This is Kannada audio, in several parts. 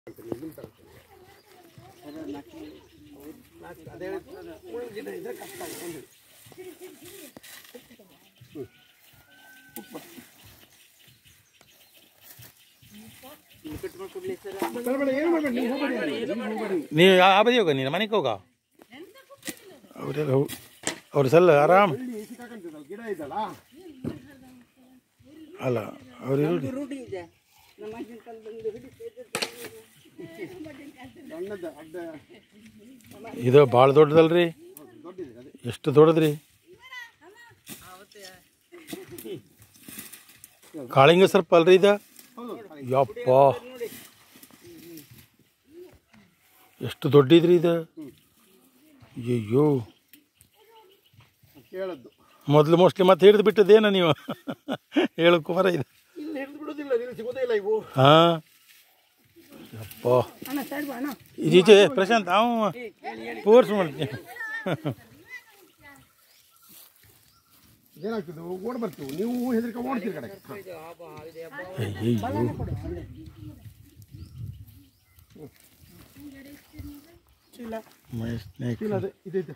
ಅದೇ ಗಿಡ ಇದ್ರೆ ಕಷ್ಟ ಆಗುತ್ತೆ ಬೇಡ ಏನು ಮಾಡಬೇಡಿ ನೀವು ಹೋಗ್ಬೇಡಿ ನೀವು ಹೋಗ್ಬೇಡಿ ನೀವು ಆ ಬದಿ ಹೋಗ ನೀನು ಮನೆಗೆ ಹೋಗ ಅವರೆಲ್ಲ ಅವ್ರು ಸಲ್ಲ ಆರಾಮ್ ಇಲ್ಲಿ ಸಿಕ್ಕಾಕೊಂತಿದ್ದಲ್ಲ ಗಿಡ ಇದ್ದಲ್ಲ ಅಲ್ಲ ಅವ್ರು ಇರು ರೂಢಿ ಇದೆ ನಮ್ಮ ಅಜ್ಜನ ಕಾಲದಲ್ಲಿ ಸಣ್ಣದ ಅಡ್ಡ ಇದು ಭಾಳ ದೊಡ್ಡದಲ್ರಿ ದೊಡ್ಡದಿದೆ ಅದೇ ಎಷ್ಟು ದೊಡ್ಡದ್ರಿ ಕಾಳಿಂಗ ಸರ್ಪ ಅಲ್ರಿ ಇದು ಹೌದು ಯಪ್ಪ ಎಷ್ಟು ದೊಡ್ಡಿದ್ರಿ ಇದು ಅಯ್ಯೋ ಕೇಳದ್ದು ಮೊದಲು ಮೋಸ್ಟ್ಲಿ ಮತ್ತೆ ಹಿಡಿದು ಬಿಟ್ಟದೇನ ನೀವು ಹೇಳು ಕುಮಾರ ಇದು ಇಲ್ಲಿ ಹಿಡಿದು ಬಿಡೋದಿಲ್ಲ ಇಲ್ಲಿ ಸಿಗೋದೇ ಇಲ್ಲ ಇವು ಹಾಂ ಯಪ್ಪ ಅಣ್ಣ ಸೈಡ್ ಬಾ ಅಣ್ಣ ಈಚೆ ಪ್ರಶಾಂತ್ ಅವ ಫೋರ್ಸ್ ಮಾಡ್ತೀನಿ ಏನಾಗ್ತದೆ ಓಡ್ ಬರ್ತೀವಿ ನೀವು ಹೆದರಿಕೆ ಓಡ್ತೀರಿ ಕಡೆ ಅಯ್ಯಯ್ಯೋ ಚೀಲ ಮಹೇಶ್ ನಾಯ್ಕ ಇಲ್ಲ ಅದೇ ಇದೈತೆ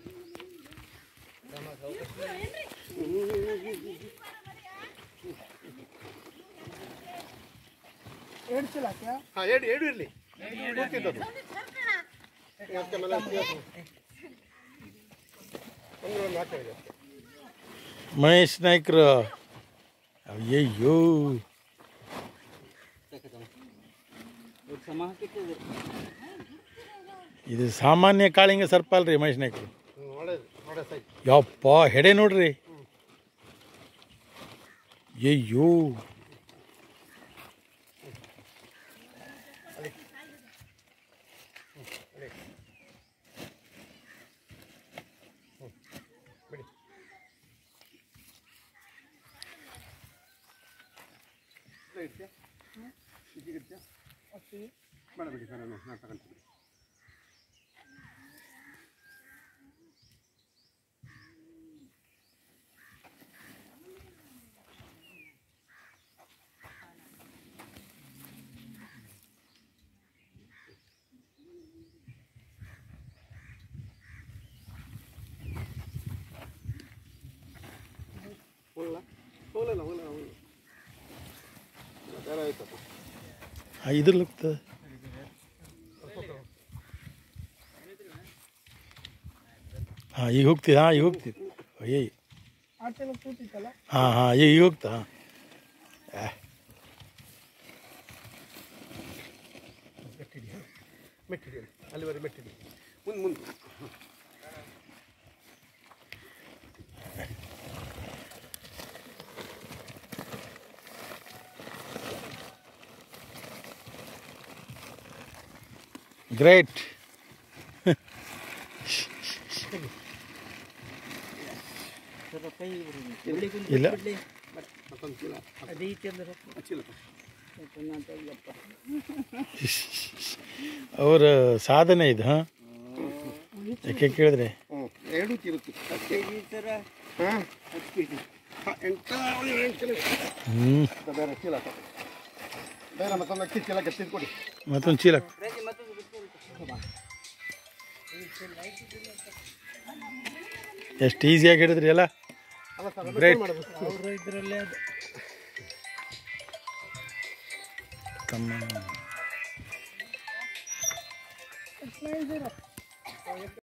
ಎರಡು ಚೀಲ ಹಾಕ್ಯಾ ಹಾಂ ಏಡು ಏಡು ಇರಲಿ ಕೂತಿದ್ದದು ಅದಕ್ಕೆ ಮೇಲೆ ಒಂದು ಒಂದು ಹಾಕಿದೆ ಮಹೇಶ್ ನಾಯ್ಕರು ಅಯ್ಯಯ್ಯೋ ಸಮ ಹಾಕಿಟ್ಟಿದೆ ಇದು ಸಾಮಾನ್ಯ ಕಾಳಿಂಗ ಸರ್ಪ ಅಲ್ರಿ ಮಹೇಶ್ ನಾಯ್ಕರು ಒಳ್ಳೇದು ಒಳ್ಳೆ ಸೈ ಯಪ್ಪ ಹೆಡೆ ನೋಡ್ರಿ ಅಯ್ಯಯ್ಯೋ ಇಡ್ತೀಯಾ ಇದಕ್ಕೆ ಇಡ್ತೀಯಾ ಬೇಡ ಬಿಡಿ ಸರ್ ನಾನು ನಾನು ತಗೊಂತೀನಿ ಹೋಗಲ್ಲ ಹೋಗಲ್ಲ ಹೋಗಲ್ಲ ಹೋಗಲ್ಲ ಬೇರೆ ಆಯ್ತಪ್ಪ ಇದ್ರಲ್ಲುಕ್ತ ಹಾಂ ಈಗ ಹೋಗ್ತಿದ್ದ ಹಾಂ ಈಗ ಹೋಗ್ತಿದ್ದು ಅಯ್ಯಯ್ಯ ಆ ಚೀಲ ಕೂತಿತ್ತಲ್ಲ ಹಾಂ ಹಾಂ ಈಗ ಈಗ ಹೋಗ್ತಾ ಮೆಟ್ಟಿಡಿ ಮೆಟ್ಟಿಡಿ ಅಲ್ಲಿ ಅಲ್ಲಿವರೆಗೆ ಮೆಟ್ಟಿಡಿ ಮುಂದೆ ಮುಂದೆ ಗ್ರೇಟ್ ಸ್ವಲ್ಪ ಕೈ ಎಲ್ಲಿ ಕುಂತು ಇಲ್ಲ. ಬಿಡ್ಲಿ ಮತ್ತೊಂದು ಚೀಲ ಅದೇ ಈ ಚಂದ್ರ ಆ ಚೀಲ ನಾನು ತೆಗ್ಲಪ್ಪ ಅವರ ಸಾಧನೆ ಇದು ಹಾಂ ಯಾಕೆ ಕೇಳಿದ್ರೆ ಹ್ಞೂ ಎರಡೂ ತಿರುತ್ತಿ ಈ ಥರ ಹಾಂ ಹತ್ತು ಕೆ ಜಿ ಎಂಟ ಎಂಟು ಚೀಲ ಹ್ಞೂ ಮತ್ತೆ ಬೇರೆ ಚೀಲ ತಗೋ. ಬೇರೆ ಮತ್ತೊಂದು ಅಕ್ಕಿ ಚೀಲ ಗಟ್ಟಿ ಕೊಡಿ ಮತ್ತೊಂದು ಚೀಲ ಪ್ರತಿ ಮತ್ತೊಂದು ಬಿಟ್ಟು ಎಷ್ಟು ಈಸಿಯಾಗಿ ಹಿಡಿದ್ರಿ ಅಲ್ಲ ಅಲ್ಲ ಸರ್ Great. ಮಾಡಬೇಕು ಅವರು ಇದರಲ್ಲೇ ಅದು ತಮ್ಮ